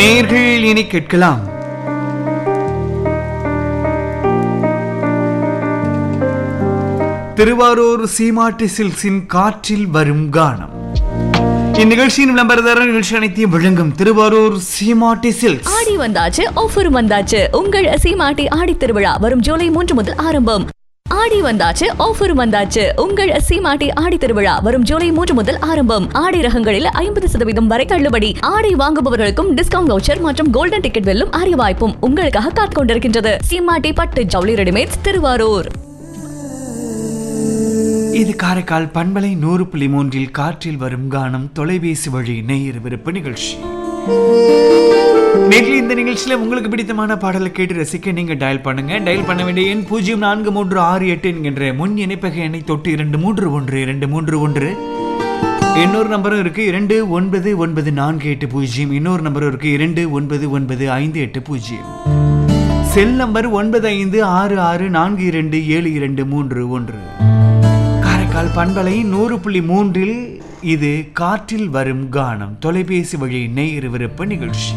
நேர்கள் இனி கேட்கலாம் திருவாரூர் சீமாட்டி சில்க்ஸின் காற்றில் வரும் கானம் இந்நிகழ்ச்சியின் விளம்பரதாரர் நிகழ்ச்சி அனைத்தையும் வழங்கும் திருவாரூர் சீமாட்டி சில்க்ஸ் ஆடி வந்தாச்சு ஆஃபர் வந்தாச்சு உங்கள் சீமாட்டி ஆடி திருவிழா வரும் ஜூலை மூன்று முதல் ஆரம்பம் ஆடி வந்தாச்சு ஆஃபர் வந்தாச்சு உங்கள் சீமாட்டி ஆடி திருவிழா வரும் ஜூலை மூன்று முதல் ஆரம்பம் ஆடி ரகங்களில் ஐம்பது சதவீதம் வரை தள்ளுபடி ஆடை வாங்குபவர்களுக்கும் டிஸ்கவுண்ட் வவுச்சர் மற்றும் கோல்டன் டிக்கெட் வெல்லும் அரிய வாய்ப்பும் உங்களுக்காக காத்துக் கொண்டிருக்கின்றது சீமாட்டி பட்டு ஜவுளி ரெடிமேட்ஸ் திருவாரூர் இது காரைக்கால் பண்பலை நூறு புள்ளி மூன்றில் காற்றில் வரும் கானம் தொலைபேசி வழி நேயர் விருப்ப நிகழ்ச்சி நேரில் இந்த நிகழ்ச்சியில உங்களுக்கு பிடித்தமான பாடலை கேட்டு ரசிக்க நீங்க டயல் பண்ணுங்க டயல் பண்ண வேண்டிய எண் பூஜ்ஜியம் நான்கு மூன்று ஆறு எட்டு என்கின்ற முன் இணைப்பக எண்ணை தொட்டு இரண்டு மூன்று ஒன்று இரண்டு மூன்று ஒன்று இன்னொரு நம்பரும் இருக்கு இரண்டு ஒன்பது ஒன்பது நான்கு எட்டு பூஜ்ஜியம் இன்னொரு நம்பரும் இருக்கு இரண்டு ஒன்பது ஒன்பது ஐந்து எட்டு பூஜ்ஜியம் செல் நம்பர் ஒன்பது ஐந்து ஆறு ஆறு நான்கு இரண்டு ஏழு இரண்டு மூன்று ஒன்று காரைக்கால் பண்பலை நூறு புள்ளி மூன்றில் இது காற்றில் வரும் கானம் தொலைபேசி வழி நேயர் விருப்ப நிகழ்ச்சி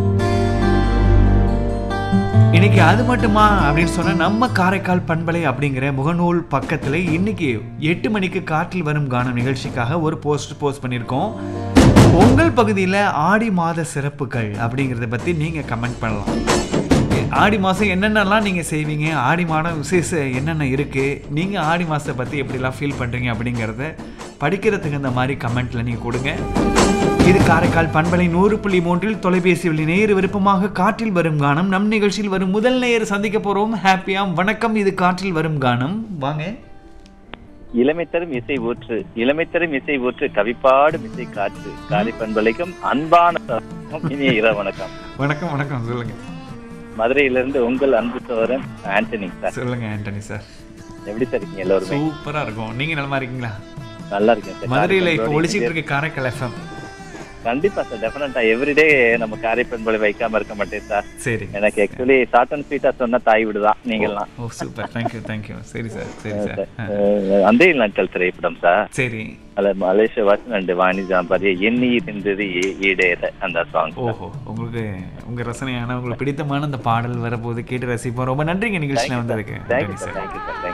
இன்னைக்கு அது மட்டுமா அப்படின்னு சொன்னா நம்ம காரைக்கால் பண்பலை அப்படிங்கிற முகநூல் பக்கத்துல இன்னைக்கு எட்டு மணிக்கு காற்றில் வரும் கானம் நிகழ்ச்சிக்காக ஒரு போஸ்ட் போஸ்ட் பண்ணியிருக்கோம் உங்கள் பகுதியில் ஆடி மாத சிறப்புகள் அப்படிங்கிறத பற்றி நீங்கள் கமெண்ட் பண்ணலாம் ஆடி மாதம் என்னென்னலாம் நீங்கள் செய்வீங்க ஆடி மாதம் விசேஷம் என்னென்ன இருக்குது நீங்கள் ஆடி மாதத்தை பற்றி எப்படிலாம் ஃபீல் பண்ணுறீங்க அப்படிங்கிறத படிக்கிறதுக்கு இந்த மாதிரி கமெண்ட்டில் நீங்கள் கொடுங்க இது காரைக்கால் பண்பலை நூறு புள்ளி மூன்றில் தொலைபேசியில் நேர் விருப்பமாக காற்றில் வரும் கானம் நம் நிகழ்ச்சியில் வரும் முதல் நேயர் சந்திக்க போகிறோம் ஹாப்பியாம் வணக்கம் இது காற்றில் வரும் கானம் வாங்க இளமை தரும் இசை ஊற்று இளமை தரும் இசை ஊற்று கவிப்பாடும் இசை காற்று காலை பண்பலைக்கும் அன்பான வணக்கம், இனிய இரவு வணக்கம் வணக்கம் வணக்கம் சொல்லுங்க மதுரையிலிருந்து உங்கள் அன்பு சோழன் ஆண்டனி சார் சொல்லுங்க ஆண்டனி சார் எப்படி சார் இருக்கீங்க எல்லாருமே சூப்பரா இருக்கும் நீங்க நலமா இருக்கீங்களா நல்லா இருக்கேன் சார் மதுரையில இப்போ காரை ஒழிச்சிட்டு பண்பலை இருக்க காரைக்கால் எஃப்எம் கண்டிப்பா சார் டெஃபினட்டா எவ்ரிடே நம்ம காரை பண்பலை வைக்காம இருக்க மாட்டேன் சார் சரி எனக்கு ஆக்சுவலி ஷார்ட் அண்ட் ஸ்வீட்டா சொன்னா தாய் விடுதான் நீங்கெல்லாம் ஓ சூப்பர் தேங்க்யூ தேங்க்யூ சரி சார் சரி சார் ஆ, அஹ், அந்தே நாட்கள் திரைப்படம் சார் சரி அதுல மலேசிய வாசன் அண்ட் வாணிஜாம் பாரிய எண்ணி இருந்தது ஈடேற அந்த சாங் ஓஹோ உங்களுக்கு உங்க ரசனையான உங்களுக்கு பிடித்தமான அந்த பாடல் வரப்போது கேட்டு ரசிப்போம் ரொம்ப நன்றிங்க நிகழ்ச்சியில் வந்ததுக்கு தேங்க்யூ நன்றி சார் சார் தேங்க்யூ சார்